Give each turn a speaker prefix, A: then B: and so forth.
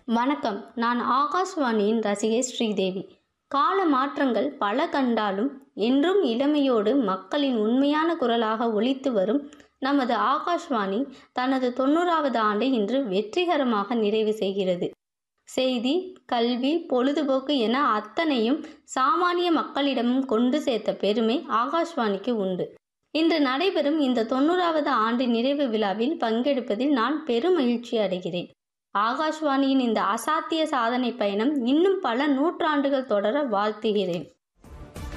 A: வணக்கம் நான் ஆகாஷ்வாணியின் ரசிகை ஸ்ரீதேவி கால மாற்றங்கள் பல கண்டாலும் என்றும் இளமையோடு மக்களின் உண்மையான குரலாக ஒலித்து வரும் நமது ஆகாஷ்வாணி தனது தொண்ணூறாவது ஆண்டை இன்று வெற்றிகரமாக நிறைவு செய்கிறது செய்தி கல்வி பொழுதுபோக்கு என அத்தனையும் சாமானிய மக்களிடமும் கொண்டு சேர்த்த பெருமை ஆகாஷ்வாணிக்கு உண்டு இன்று நடைபெறும் இந்த தொண்ணூறாவது ஆண்டு நிறைவு விழாவில் பங்கெடுப்பதில் நான் பெரும் மகிழ்ச்சி அடைகிறேன் ஆகாஷ்வாணியின் இந்த அசாத்திய சாதனை பயணம் இன்னும் பல நூற்றாண்டுகள் தொடர வாழ்த்துகிறேன்